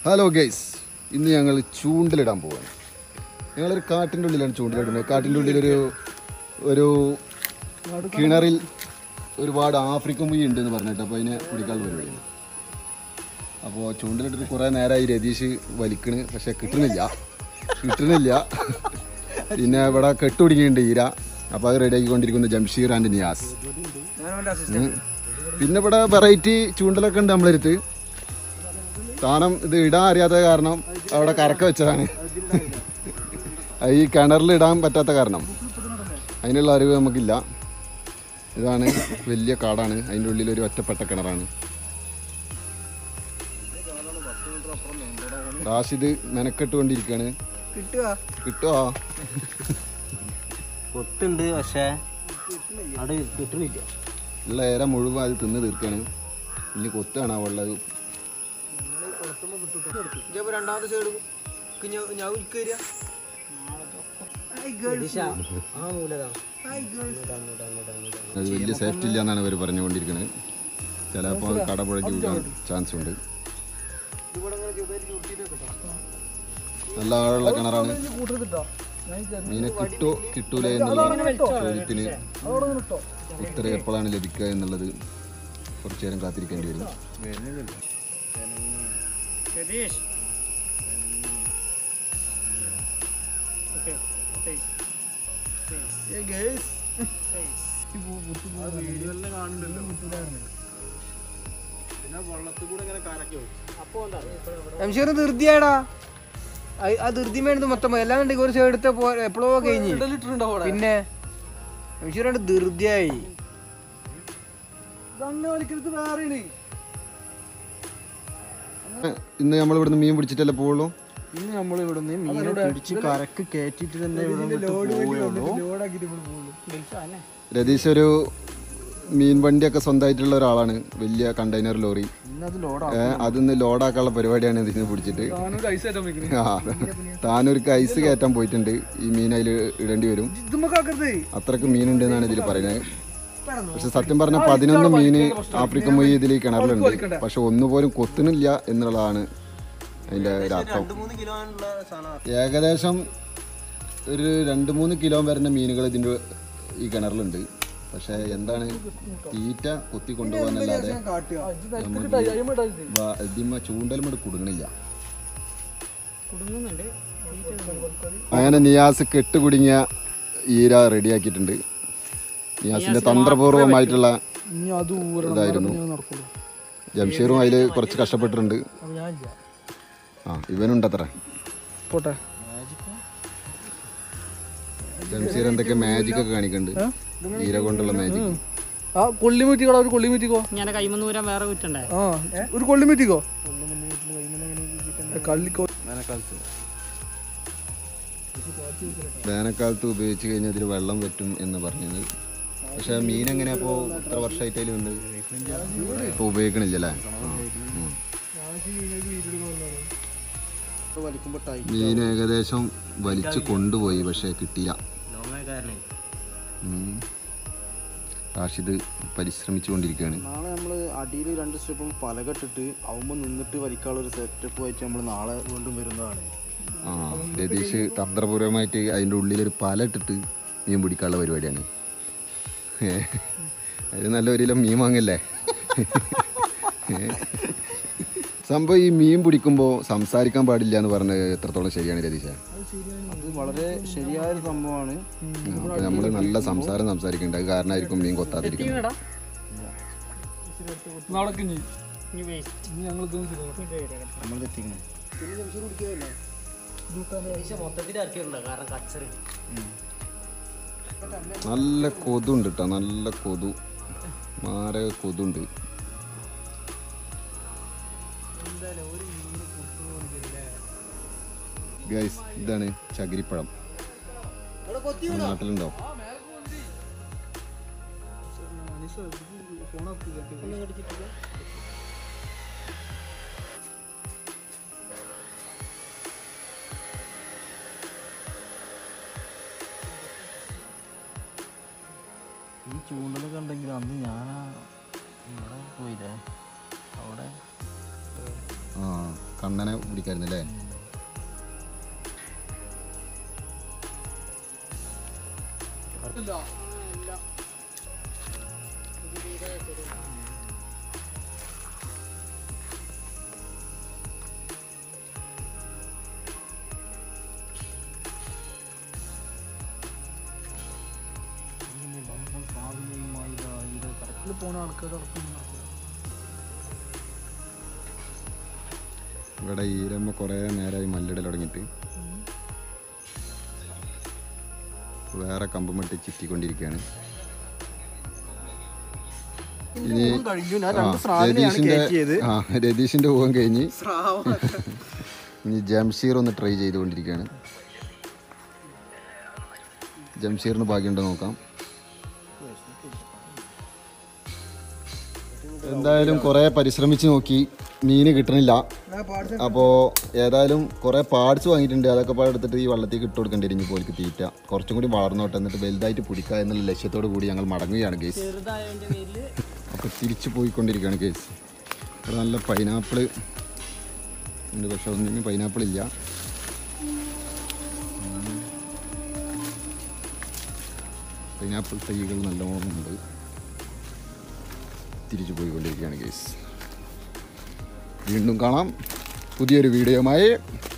Hello guys ഇന്ന് ഞങ്ങൾ ചൂണ്ടലിടാൻ പോവാണ് ഞങ്ങളൊരു കാട്ടിൻ്റെ ഉള്ളിലാണ് ചൂണ്ടലിടുന്നത് കാട്ടിൻ്റെ ഉള്ളിലൊരു ഒരു കിണറിൽ ഒരുപാട് ആഫ്രിക്കൻ മുയി ഉണ്ട് എന്ന് പറഞ്ഞിട്ട് അപ്പോൾ അതിനെ കുടിക്കാനുള്ള പരിപാടിയാണ് അപ്പോൾ ചൂണ്ടലിട്ടിട്ട് കുറേ നേരമായി രതീഷ് വലിക്കണ് പക്ഷെ കിട്ടണില്ല കിട്ടണില്ല പിന്നെ ഇവിടെ കെട്ടുപിടിക്കുന്നുണ്ട് ഈര അപ്പോൾ അത് റെഡി ആക്കിക്കൊണ്ടിരിക്കുന്നു ജംഷീർ ആൻഡ് നിയാസ് ഉം. പിന്നെ ഇവിടെ വെറൈറ്റി ചൂണ്ടലൊക്കെ ഉണ്ട് നമ്മളെടുത്ത് താനം ഇത് ഇടാൻ അറിയാത്ത കാരണം അവിടെ കറക്ക വെച്ചതാണ് അത് ഈ കിണറിൽ ഇടാൻ പറ്റാത്ത കാരണം അതിനുള്ള അറിവ് നമുക്കില്ല ഇതാണ് വലിയ കാടാണ് അതിൻ്റെ ഉള്ളിൽ ഒരു ഒറ്റപ്പെട്ട കിണറാണ് റാഷിദ് മെനക്കെട്ടുകൊണ്ടിരിക്കുകയാണ് കിട്ടുക കിട്ടുമോ കൊത്തുണ്ട് പക്ഷേ അവിടെ കിട്ടണില്ല ഉള്ള ഏര മുഴുവൻ അത് തിന്ന് തീർക്കാണ് ഇനി കൊത്താണ് ഉള്ളത് ഇതേപ്പോ രണ്ടാമത്തെ സൈഡ് ഞാൻ ഉരുക്ക് വരിക ആ മൂലതാ അത് വലിയ സേഫ്റ്റി ഇല്ല എന്നാണ് ഇവർ പറഞ്ഞുകൊണ്ടിരിക്കുന്നത് ചിലപ്പോൾ കട പുഴയ്ക്ക് വീഴാൻ ചാൻസ് ഉണ്ട് നല്ല ആഴമുള്ള കിണറാണ് മീനെ കിട്ടോ കിട്ടൂല എന്നുള്ള ചോദ്യത്തിന് ഉത്തരം എപ്പോഴാണ് ലഭിക്കുക എന്നുള്ളത് കുറച്ചു നേരം കാത്തിരിക്കേണ്ടി വരും എംഷീർ ധൃതിയാടാ ആ- ആ ധൃതി വേണ്ടത് മൊത്തം എല്ലാന്നുണ്ടെങ്കിൽ ഒരു സൈഡ് എടുത്ത എപ്പോഴോ കഴിഞ്ഞ് പിന്നെ എംഷീർ ധൃതിയായി ഇന്ന് നമ്മൾ ഇവിടുന്ന് മീൻ പിടിച്ചിട്ടല്ലേ പോവുള്ളൂ ഇന്ന് നമ്മൾ ഇവിടുന്ന് മീനെ പിടിച്ച് കരക്ക് കയറ്റിട്ട് തന്നെ ഇവിടെ പോവുള്ളൂ രതീഷ് ഒരു മീൻ വണ്ടിയൊക്കെ സ്വന്തമായിട്ടുള്ള ഒരാളാണ് വലിയ കണ്ടെയ്നർ ലോറി ഇന്നത് ലോഡാ ഏ, അതിന്ന് ലോഡാക്കാനുള്ള പരിപാടിയാണ് ഇതിന് പിടിച്ചിട്ട് ആ താനൊരു ഐസ് കയറ്റാൻ പോയിട്ടുണ്ട് ഈ മീൻ അതിൽ ഇടേണ്ടി വരും അത്രക്ക് മീനുണ്ട് എന്നാണ് ഇതിൽ പറയുന്നത് പക്ഷെ സത്യം പറഞ്ഞ പതിനൊന്ന് മീന് ആഫ്രിക്കൻ മൊഴി ഇതിൽ ഈ കിണറിലുണ്ട് പക്ഷെ ഒന്നുപോലും കൊത്തുന്നില്ല എന്നുള്ളതാണ് അതിന്റെ ഒരു അർത്ഥം മൂന്ന് കിലോ ഉള്ള സാധനം ഏകദേശം ഒരു രണ്ട് മൂന്ന് കിലോ വരുന്ന മീനുകൾ ഇതിൻ്റെ ഈ കിണറിലുണ്ട് പക്ഷെ എന്താണ് തീറ്റ കൊത്തി കൊണ്ടുപോകാനല്ലാതെ ഇതിമ്മ ചൂണ്ടലുമോട് കുടുങ്ങണില്ല അങ്ങനെ നിയാസ് കെട്ട് കുടുങ്ങിയ ഈര റെഡിയാക്കിയിട്ടുണ്ട് നിയാസിന്റെ തന്ത്രപൂർവമായിട്ടുള്ള ഇതായിരുന്നു ജംഷീറും അതിൽ കുറച്ച് കഷ്ടപ്പെട്ടിട്ടുണ്ട് ആ ഇവനുണ്ട് അത്ര പോട്ടെ ജംഷീർ എന്തൊക്കെ മാജിക് ഒക്കെ കാണിക്കുന്നുണ്ട് ഈര കൊണ്ടുള്ള മാജിക് ആ കൊള്ളി മീറ്റിക്കോടാ ഒരു കൊള്ളി മീറ്റിക്കോ ഞാൻ കൈമന്ന് ഊരാൻ വേറെ കുറ്റണ്ടേ ആ ഒരു കൊള്ളി മീറ്റിക്കോ കള്ളിക്കോ വേനൽക്കാലത്ത് ഉപയോഗിച്ച് കഴിഞ്ഞാൽ ഇതിൽ വെള്ളം പറ്റും എന്ന് പറഞ്ഞത് പക്ഷെ മീൻ എങ്ങനെയാ ഇപ്പോൾ ഇത്ര വർഷമായിട്ട് അതിലുണ്ട് ഇപ്പോൾ ഉപയോഗിക്കണില്ലല്ലേ ഉം. വലിക്കുമ്പോ ടൈ മീൻ ഏകദേശം വലിച്ചു കൊണ്ടുപോയി പക്ഷെ കിട്ടിയില്ല ലോങ്ങായ കാരണേ ഉം. റാഷിദ് പരിശ്രമിച്ചുകൊണ്ടിരിക്കുകയാണ് നാളെ നമ്മൾ അടിയിൽ രണ്ട് സ്റ്റെപ്പും പലകെട്ടിട്ട് ആവുമ്പോൾ നിന്നിട്ട് വലിക്കാനുള്ള ഒരു സെറ്റപ്പ് വെച്ച് നമ്മൾ നാളെ വീണ്ടും വരുന്നതാണ് ആ രതീഷ് തന്ത്രപൂർവമായിട്ട് അതിൻ്റെ ഉള്ളിലൊരു പാല ഇട്ടിട്ട് മീൻ പിടിക്കാനുള്ള പരിപാടിയാണ് ഏ, അതിന് നല്ല ഒരു കിലോ മീൻ വാങ്ങല്ലേ ഏ. സംഭവം ഈ മീൻ പിടിക്കുമ്പോൾ സംസാരിക്കാൻ പാടില്ല എന്ന് പറഞ്ഞത് എത്രത്തോളം ശരിയാണ് രതീഷ അത് വളരെ ശരിയായ ഒരു സംഭവമാണ് അപ്പോൾ നമ്മൾ നല്ല സംസാരം സംസാരിക്കുന്നുണ്ട് അത് കാരണമായിരിക്കും മീൻ കൊത്താതിരിക്കുന്നത് നമ്മൾ തെറ്റിക്കണം മൊത്തത്തിൽ ഇറക്കിയിട്ടുണ്ട് കാരണം കച്ചറി നല്ല കൊതുണ്ട് കേട്ടോ നല്ല കൊതു മാരക കൊതുണ്ട് ഗൈസ് ഇതാണ് ചകിരിപ്പഴം നമ്മുടെ നാട്ടിലുണ്ടോ ഈ ചൂണ്ടലൊക്കെ ഉണ്ടെങ്കിൽ അന്ന് ഞാനാ ഇവിടെ പോയില്ലേ അവിടെ ആ കണ്ണനെ പിടിക്കായിരുന്നു അല്ലേ പോണ ആൾക്കാർ ഇവിടെ ഈരമ്മ കുറേ നേരമായി മല്ലിടൽ തുടങ്ങിയിട്ട് വേറെ കമ്പുമട്ടി ചുറ്റിക്കൊണ്ടിരിക്കുകയാണ് ഇനി കഴിഞ്ഞു ഞാൻ ആ, രണ്ട് സ്രാവിനെയാണ് രതീഷിന്റെ കയറ്റിയത് ആ രതീഷിന്റെ ഊഹം കഴിഞ്ഞ് സ്രാവ് ഇനി ജംഷീർ ഒന്ന് ട്രൈ ചെയ്തുകൊണ്ടിരിക്കുകയാണ് ജംഷീറിന് ഭാഗ്യമുണ്ടോ നോക്കാം എന്തായാലും കുറേ പരിശ്രമിച്ച് നോക്കി മീന് കിട്ടണില്ല അപ്പോൾ ഏതായാലും കുറേ പാർട്സ് വാങ്ങിയിട്ടുണ്ട് അതൊക്കെ പാടെ എടുത്തിട്ട് ഈ വെള്ളത്തിൽ ഇട്ട് കൊടുക്കേണ്ടി വരും പോലിക്ക് തീറ്റ കുറച്ചും കൂടി വളർന്നോട്ടെ എന്നിട്ട് വലുതായിട്ട് പിടിക്കുക എന്നുള്ള ലക്ഷ്യത്തോടു കൂടി ഞങ്ങൾ മടങ്ങുകയാണ് കേസ് ചെറുതായതിന്റെ പേരില് അപ്പോൾ തിരിച്ചു പോയിക്കൊണ്ടിരിക്കുകയാണ് കേസ് ഇവിടെ നല്ല പൈനാപ്പിൾ ഉണ്ട് പക്ഷെ ഒന്നും പൈനാപ്പിൾ ഇല്ല പൈനാപ്പിൾ തൈകൾ നല്ലോണം ഉണ്ട് തിരിച്ചു പോയിക്കൊണ്ടിരിക്കുകയാണ് കേസ് വീണ്ടും കാണാം പുതിയൊരു വീഡിയോയുമായി